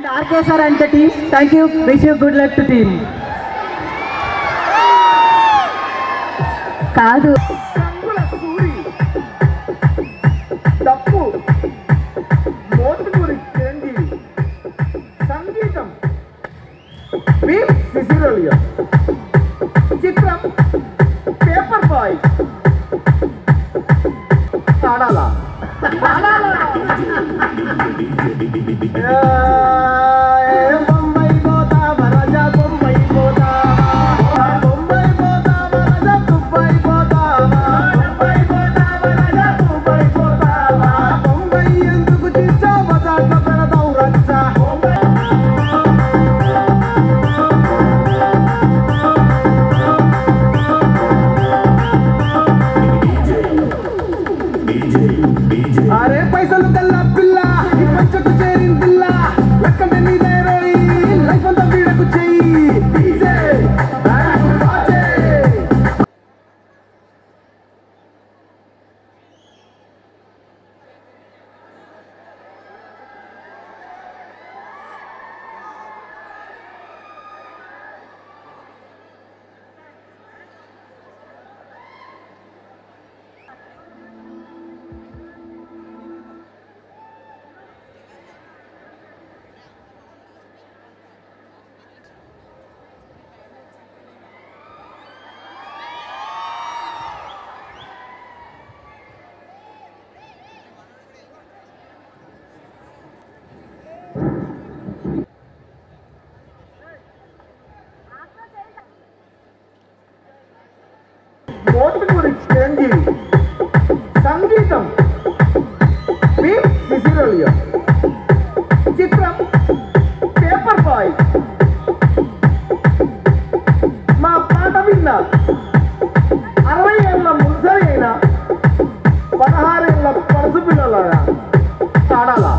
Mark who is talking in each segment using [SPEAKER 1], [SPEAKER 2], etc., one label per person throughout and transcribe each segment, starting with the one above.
[SPEAKER 1] And RK sir and the team, thank you. Wish you good luck to team. కాదు
[SPEAKER 2] రంగుల సూరి డప్పు మోటుకూరి చిరంజీవి సంగీతం V Ceciroleo చిత్రం పేపర్ బాయ్ ఆడాలా బొంబాయి పోతా వరజా బొంబాయి పోతా బొంబాయి పోతా వరజా దుబాయ్ పోతా బొంబాయి పోతా వరజా దుబాయ్ పోతా బొంబాయి ఎందుకు చిచ్చా బజార్లో పెడతావు రచ్చా అరే పైసలు కల్లా పిల్ల ఈ పంచకు చేరిన పిల్ల లెక్కనే నీదే రోయి లైఫ్ అంతా వీడకు చెయ్యి డీజే బ్యాక్ బాజే మోటుకూరి చిరంజీవి సంగీతం వి సిసిరోలియో చిత్రం పేపర్ బాయ్ మా పాట విన్న అరవై ఏళ్ళ ముసలి అయిన పదహారు ఏళ్ళ పరుసు పిల్లలాగా ఆడాలా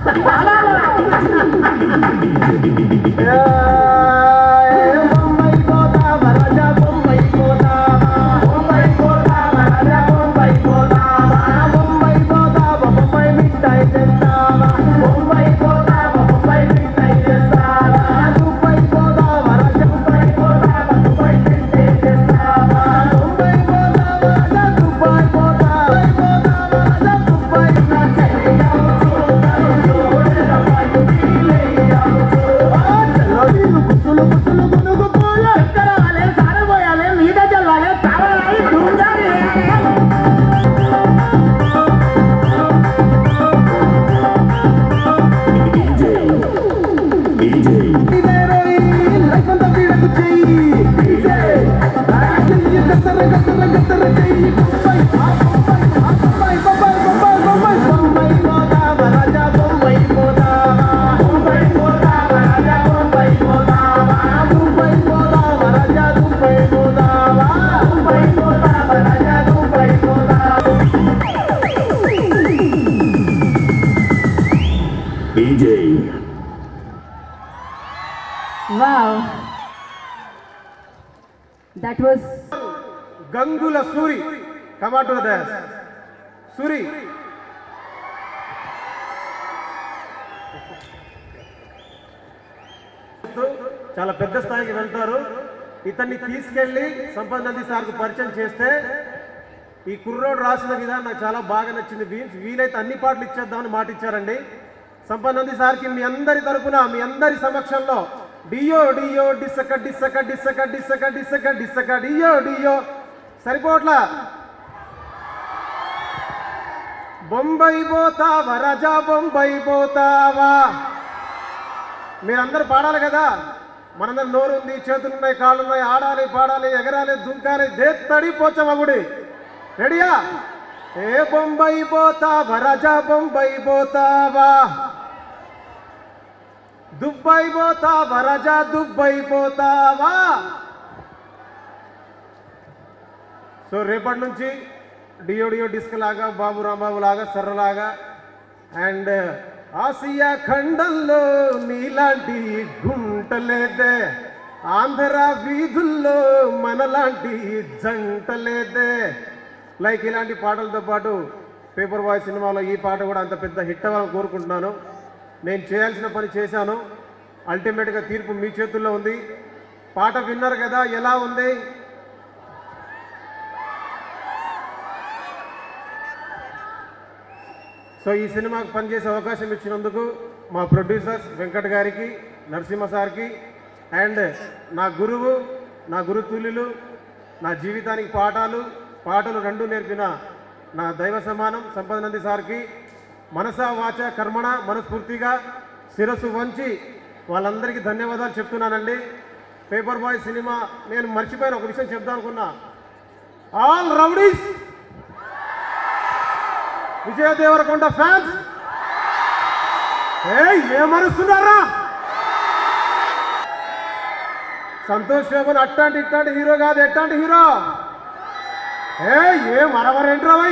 [SPEAKER 2] బొంబాయి పోతా వరజా బొంబాయి పోతా బొంబాయి పోతా వరజా బొంబాయి పోతా బొంబాయి పోతా బొంబాయి మిఠాయి తెస్తావా బొంబాయి పోతా బొంబాయి మిఠాయి తెస్తావా దుబాయ్ పోతా వరజా దుబాయ్ పోతా దుబాయ్ తింటే తెస్తావా బొంబాయి పోతా వరజా దుబాయ్ పోతా దుబాయ్ పోతా వరజా దుబాయ్ నా చెయ్యావు చూడరు చూడరు పట్టు తీలేయావు చల్లనీళ్ళు గుత్తులు గుత్తులు మునుగుపోయే ఎక్కడాలే సారబోయాలే మీద చల్లాలే తారాలి దూరాలి లైఫ్ అంతా వీడకు చెయ్యి చెయ్యి గత్తర గత్తర గత్తర చెయ్యి బొంబాయి బొంబాయి బొంబాయి బొంబాయి బొంబాయి బొంబాయి పోతా వరజా బొంబాయి పోతా బొంబాయి పోతా వరజా బొంబాయి పోతా బొంబాయి పోతా వరజా దుబాయ్ పోతా బొంబాయి పోతా వరజా దుబాయ్ పోతా
[SPEAKER 1] wow that was
[SPEAKER 2] Gangula Suri tomato dance Suri చాలా పెద్ద స్థాయికి వెళ్తారు ఇతన్ని తీసుకెళ్లి సంపత్ నంది సార్కు పరిచయం చేస్తే ఈ కుర్రోడు రాసిన విధానం నాకు చాలా బాగా నచ్చింది వీ- వీలైతే అన్ని పాటలు ఇచ్చేద్దామని మాట ఇచ్చారండి సంపత్ నంది సార్కి మీ అందరి తరపున మీ అందరి సమక్షంలో డియో డియో డిసక డిసక డిసక డిసక డిసక డిసక డియో డియో సరిపోట్లా బొంబాయి పోతావా రజా బొంబాయి పోతావా మీరందరూ పాడాలి కదా మనందరం నోరు ఉంది చేతులు ఉన్నాయి కాళ్ళు ఉన్నాయి ఆడాలి పాడాలి ఎగరాలి దుంకాలి దేత్తడి పోచమ్మ గుడి రెడీయా ఏ బొంబాయి పోతావా రజా బొంబాయి పోతావా దుబాయ్ పోతావా రజా దుబాయ్ పోతావా సో రేపటి నుంచి డియో డియో డిస్క్ లాగా బాబు రాంబాబు లాగా సర్రలాగా అండ్ ఆసియా ఖండంలో నీలాంటి గుంటలేదే ఆంధ్ర వీధుల్లో మనలాంటి జంటలేదే లైక్ ఇలాంటి పాటలతో పాటు పేపర్ బాయ్ సినిమాలో ఈ పాట కూడా అంత పెద్ద హిట్ అవ్వాలని కోరుకుంటున్నాను
[SPEAKER 3] నేను చేయాల్సిన పని చేశాను అల్టిమేట్గా తీర్పు మీ చేతుల్లో ఉంది పాట విన్నారు కదా ఎలా ఉంది సో ఈ సినిమాకు పనిచేసే అవకాశం ఇచ్చినందుకు మా ప్రొడ్యూసర్స్ వెంకట్ గారికి నరసింహ సార్కి అండ్ నా గురువు నా గురుతుల్యులు నా జీవితానికి పాఠాలు పాటలు రెండు నేర్పిన నా దైవ సమానం సంపద నంది సార్కి మనస వాచ కర్మణ మనస్ఫూర్తిగా శిరస్సు వంచి వాళ్ళందరికీ ధన్యవాదాలు చెప్తున్నానండి పేపర్ బాయ్ సినిమా నేను మర్చిపోయిన ఒక విషయం చెప్దాం అనుకున్నా all rowdies Vijay Devarakonda fans ఏ ఏమరుస్తున్నారా సంతోష్ శోభన్ అట్టాంటి ఇట్టాంటి హీరో కాదు ఎట్టాంటి హీరో ఏ ఏం అరవరేంట్రా వై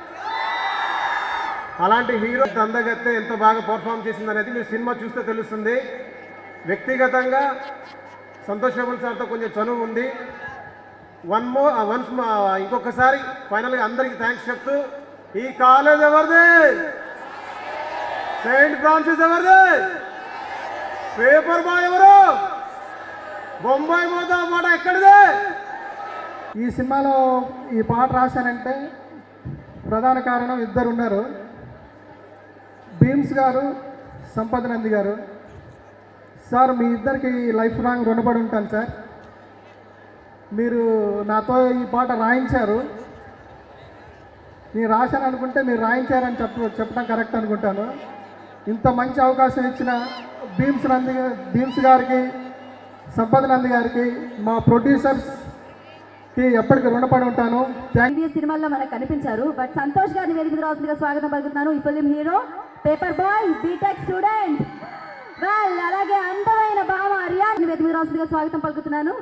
[SPEAKER 3] అలాంటి హీరో అందగత్తే ఎంత బాగా పర్ఫామ్ చేసింది అనేది మీరు సినిమా చూస్తే తెలుస్తుంది వ్యక్తిగతంగా సంతోష్ శోభన్ సార్తో కొంచెం చనువు ఉంది వన్ మో వన్స్ ఇంకొకసారి ఫైనల్గా అందరికీ థ్యాంక్స్ చెప్తూ ఈ కాలేజ్ ఎవరిది సెయింట్ ఫ్రాన్సిస్ ఎవరిది పేపర్ బాయ్ ఎవరు బొంబాయి పోతా మాట ఎక్కడిదే
[SPEAKER 4] ఈ సినిమాలో ఈ పాట రాశానంటే ప్రధాన కారణం ఇద్దరు ఉన్నారు భీమ్స్ గారు సంపద నంది గారు సార్ మీ ఇద్దరికి లైఫ్ లాంగ్ రుణపడి ఉంటాను సార్ మీరు నాతో ఈ పాట రాయించారు నేను రాశాను అనుకుంటే మీరు రాయించారని చెప్ప చెప్పడం కరెక్ట్ అనుకుంటాను ఇంత మంచి అవకాశం ఇచ్చిన భీమ్స్ నంది భీమ్స్ గారికి సంపద నంది గారికి మా ప్రొడ్యూసర్స్కి ఎప్పటికీ రుణపడి ఉంటాను థ్యాంక్
[SPEAKER 5] ప్రీవియస్ సినిమాల్లో మనకు కనిపించారు బట్ సంతోష్ గారిని వేదిక మీద రావాల్సిందిగా స్వాగతం పలుకుతున్నాను ఈ film hero paper boy BTech student well అలాగే అందమైన భామ రియాని వేదిక మీద రావాల్సిందిగా స్వాగతం పలుకుతున్నాను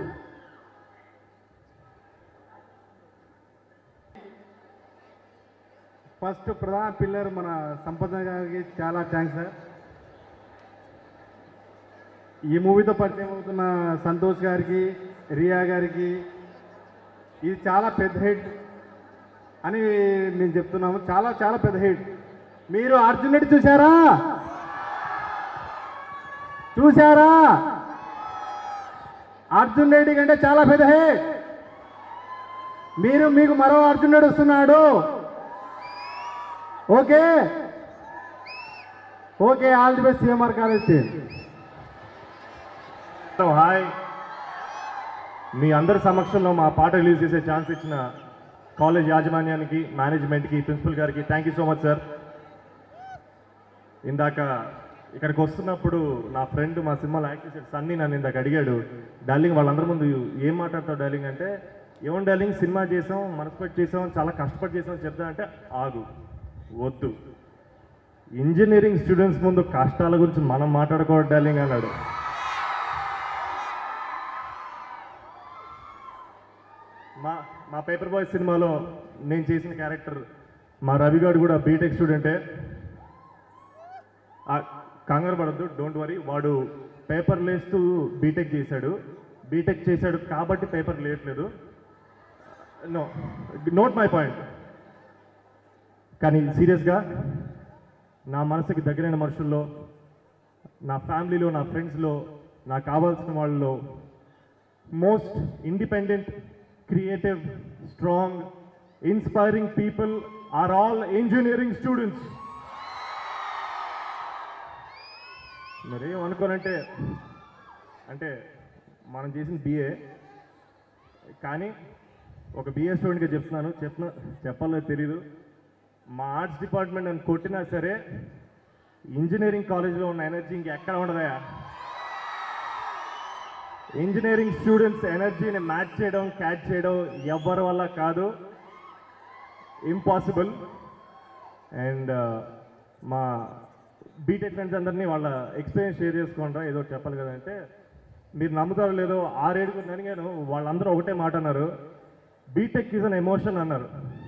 [SPEAKER 6] ఫస్ట్ ప్రధాన పిల్లర్ మన సంపద గారికి చాలా థ్యాంక్స్ సార్ ఈ మూవీతో పరిచయం అవుతున్న సంతోష్ గారికి రియా గారికి ఇది చాలా పెద్ద హిట్ అని మేము చెప్తున్నాము చాలా చాలా పెద్ద హిట్ మీరు అర్జున్ రెడ్డి చూసారా చూసారా అర్జున్ రెడ్డి కంటే చాలా పెద్ద హిట్ మీరు మీకు మరో అర్జున్ రెడ్డి వస్తున్నాడు okay okay all the best CMR college team
[SPEAKER 7] hi మీ అందరి సమక్షంలో మా పాట రిలీజ్ చేసే ఛాన్స్ ఇచ్చిన కాలేజ్ యాజమాన్యానికి మేనేజ్మెంట్కి ప్రిన్సిపల్ గారికి thank you so much sir ఇందాక ఇక్కడికి వస్తున్నప్పుడు నా ఫ్రెండ్ మా సినిమాలో యాక్ట్ చేసే సన్నీ నన్ను ఇందాక అడిగాడు డార్లింగ్ వాళ్ళందరి ముందు ఏం మాట్లాడతావు డార్లింగ్ అంటే ఏమో డార్లింగ్ సినిమా చేసాం మనసుపెట్టి చేసాం చాలా కష్టపడి చేసాం చెప్తా అంటే ఆగు వద్దు ఇంజనీరింగ్ స్టూడెంట్స్ ముందు కష్టాల గురించి మనం మాట్లాడుకోవడం డార్లింగ్ అన్నాడు మా మా పేపర్ బాయ్ సినిమాలో నేను చేసిన క్యారెక్టర్ మా రవిగాడు కూడా బీటెక్ స్టూడెంటే ఆ, కంగారు పడద్దు డోంట్ వరీ వాడు పేపర్ లేస్తూ బీటెక్ చేశాడు బీటెక్ చేశాడు కాబట్టి పేపర్ లేయట్లేదు నో నోట్ మై పాయింట్ కానీ సీరియస్గా నా మనసుకి దగ్గరైన మనుషుల్లో నా ఫ్యామిలీలో నా ఫ్రెండ్స్లో నాకు కావాల్సిన వాళ్ళలో most independent, creative, strong, inspiring people are all engineering students. మరి ఏమనుకోనంటే అంటే మనం చేసిన బిఏ కానీ ఒక బిఏ స్టూడెంట్గా చెప్తున్నాను చెప్తున్నా చెప్పాలో తెలీదు మా ఆర్ట్స్ డిపార్ట్మెంట్ నన్ను కొట్టినా సరే ఇంజనీరింగ్ కాలేజ్లో ఉన్న ఎనర్జీ ఇంకెక్కడ ఉండదయా ఇంజనీరింగ్ స్టూడెంట్స్ ఎనర్జీని మ్యాచ్ చేయడం క్యాచ్ చేయడం ఎవరి వల్ల కాదు ఇంపాసిబుల్ అండ్ మా బీటెక్ ఫ్రెండ్స్ అందరినీ వాళ్ళ ఎక్స్పీరియన్స్ షేర్ చేసుకుంటా ఏదో ఒకటి చెప్పాలి కదంటే మీరు నమ్ముతారో లేదో ఆరేడుగురు అడిగాను వాళ్ళందరూ ఒకటే మాట అన్నారు బీటెక్ ఈజ్ అన్ ఎమోషన్ అన్నారు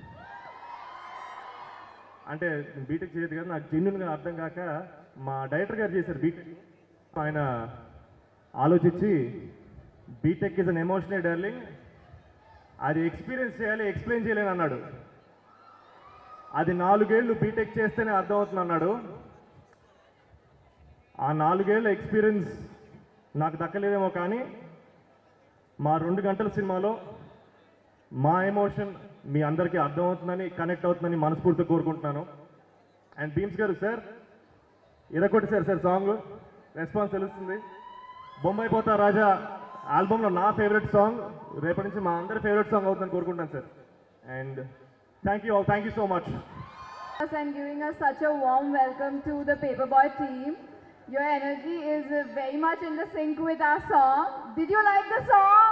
[SPEAKER 7] అంటే బీటెక్ చేయదు కదా నాకు జెన్యున్గా అర్థం కాక మా డైరెక్టర్ గారు చేశారు బీటెక్ ఆయన ఆలోచించి BTech is an emotional darling అది ఎక్స్పీరియన్స్ చేయాలి ఎక్స్ప్లెయిన్ చేయలేని అన్నాడు అది నాలుగేళ్లు బీటెక్ చేస్తేనే అర్థమవుతుంది అన్నాడు ఆ నాలుగేళ్ల ఎక్స్పీరియన్స్ నాకు దక్కలేదేమో కానీ మా రెండు గంటల సినిమాలో మా ఎమోషన్ మీ అందరికీ అర్థమవుతుందని కనెక్ట్ అవుతుందని మనస్ఫూర్తిగా కోరుకుంటున్నాను అండ్ భీమ్స్ గారు సార్ ఇరగొట్టేశారు సార్ సాంగ్ రెస్పాన్స్ తెలుస్తుంది బొంబాయి పోతా రాజా ఆల్బమ్లో నా ఫేవరెట్ సాంగ్ రేపటి నుంచి మా అందరి ఫేవరెట్ సాంగ్ అవుతుందని కోరుకుంటాను sir and thank you thank you so much
[SPEAKER 8] us and giving us such a warm welcome to the Paperboy team. Your energy is uh, very much in the sync with our song. Did you like the song?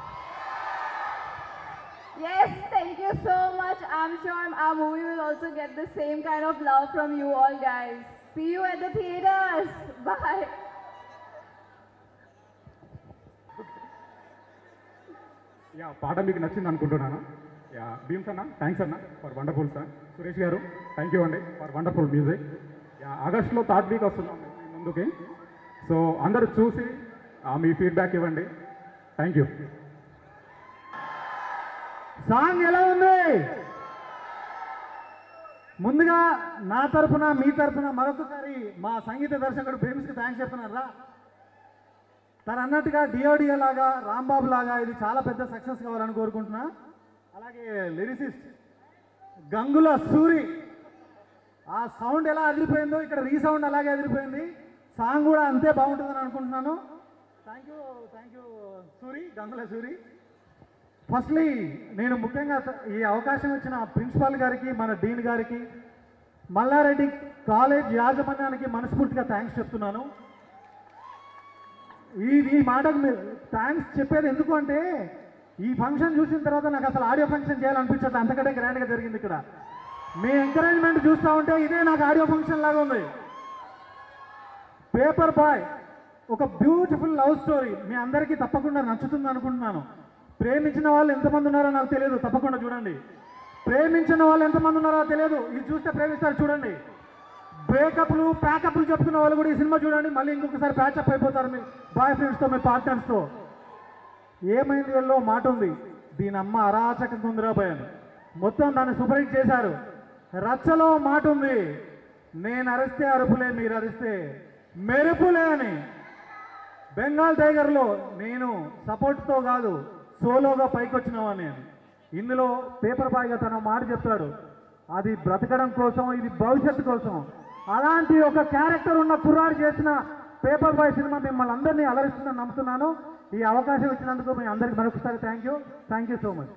[SPEAKER 8] Yes, thank you so much. I'm sure our movie will also get the same kind of love from you all guys. See you at the theaters. Bye.
[SPEAKER 6] Yeah పాట మీకు నచ్చింది అనుకుంటున్నాను yeah Bheems అన్న thanks అన్న for wonderful sir Suresh గారు thank you అండి for wonderful music yeah ఆగస్ట్లో third week వస్తున్నాం మీ ముందుకి సో అందరూ చూసి ఆ, మీ ఫీడ్బ్యాక్ ఇవ్వండి థ్యాంక్ యూ
[SPEAKER 4] సాంగ్ ఎలా ఉంది ముందుగా నా తరపున మీ తరపున మరొకసారి మా సంగీత దర్శకుడు భీమ్స్కి థ్యాంక్స్ చెప్తున్నారా తను అన్నట్టుగా డిఓడిఓ లాగా రాంబాబు లాగా ఇది చాలా పెద్ద సక్సెస్ కావాలని కోరుకుంటున్నా అలాగే లిరిసిస్ట్ గంగుల సూరి ఆ సౌండ్ ఎలా అదిరిపోయిందో ఇక్కడ రీసౌండ్ అలాగే అదిరిపోయింది సాంగ్ కూడా అంతే బాగుంటుందని అనుకుంటున్నాను thank you thank you Suri Gangula Suri firstly నేను ముఖ్యంగా ఈ అవకాశం ఇచ్చిన ప్రిన్సిపాల్ గారికి మన డీన్ గారికి మల్లారెడ్డి కాలేజ్ యాజమాన్యానికి మనస్ఫూర్తిగా థ్యాంక్స్ చెప్తున్నాను ఈ ఈ మాటకు మీరు థ్యాంక్స్ చెప్పేది ఎందుకు అంటే ఈ ఫంక్షన్ చూసిన తర్వాత నాకు అసలు ఆడియో ఫంక్షన్ చేయాలనిపించట్లేదు అంతకంటే గ్రాండ్గా జరిగింది ఇక్కడ మీ ఎంకరేజ్మెంట్ చూస్తూ ఉంటే ఇదే నాకు ఆడియో ఫంక్షన్ లాగా ఉంది పేపర్ బాయ్ ఒక బ్యూటిఫుల్ లవ్ స్టోరీ మీ అందరికీ తప్పకుండా నచ్చుతుంది అనుకుంటున్నాను ప్రేమించిన వాళ్ళు ఎంతమంది ఉన్నారో నాకు తెలియదు తప్పకుండా చూడండి ప్రేమించిన వాళ్ళు ఎంతమంది ఉన్నారో తెలియదు ఇది చూస్తే ప్రేమిస్తారు చూడండి బ్రేకప్లు ప్యాకప్లు చెప్పుకున్న వాళ్ళు కూడా ఈ సినిమా చూడండి మళ్ళీ ఇంకొకసారి ప్యాచప్ అయిపోతారు మీ బాయ్ ఫ్రెండ్స్తో మీ పార్ట్నర్స్తో ఏమైంది వీళ్ళలో మాట ఉంది దీని అమ్మ అరాచకం తొందరపోయి అని మొత్తం దాన్ని సూపర్ హిట్ చేశారు రచ్చలో మాట ఉంది నేను అరిస్తే అరుపులే మీరు అరిస్తే మెరుపులే అని బెంగాల్ టైగర్లో నేను సపోర్ట్తో కాదు సోలోగా పైకొచ్చినవాడిని అని ఇందులో పేపర్ బాయ్గా తన మాట చెప్తాడు అది బ్రతకడం కోసం ఇది భవిష్యత్తు కోసం అలాంటి ఒక క్యారెక్టర్ ఉన్న కుర్రాడు చేసిన పేపర్ బాయ్ సినిమా మిమ్మల్ని అందరినీ అలరిస్తుందని నమ్ముతున్నాను ఈ అవకాశం ఇచ్చినందుకు మీ అందరికి మరొకసారి thank you thank you so much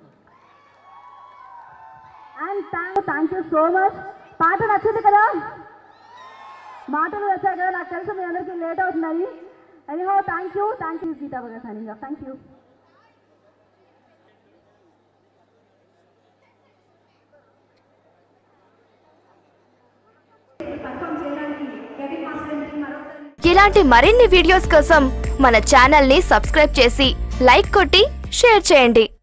[SPEAKER 5] and thank thank you so much పాట నచ్చింది కదా మాటలు వచ్చాయి కదా నాకు తెలుసు మీ అందరికీ లేట్ అవుతుందని anyhow thank you thank you Geetha బగా సైనింగ్ థ్యాంక్ యూ
[SPEAKER 9] ఇలాంటి మరిన్ని వీడియోస్ కోసం మన ఛానల్ ని సబ్స్క్రైబ్ చేసి లైక్ కొట్టి షేర్ చేయండి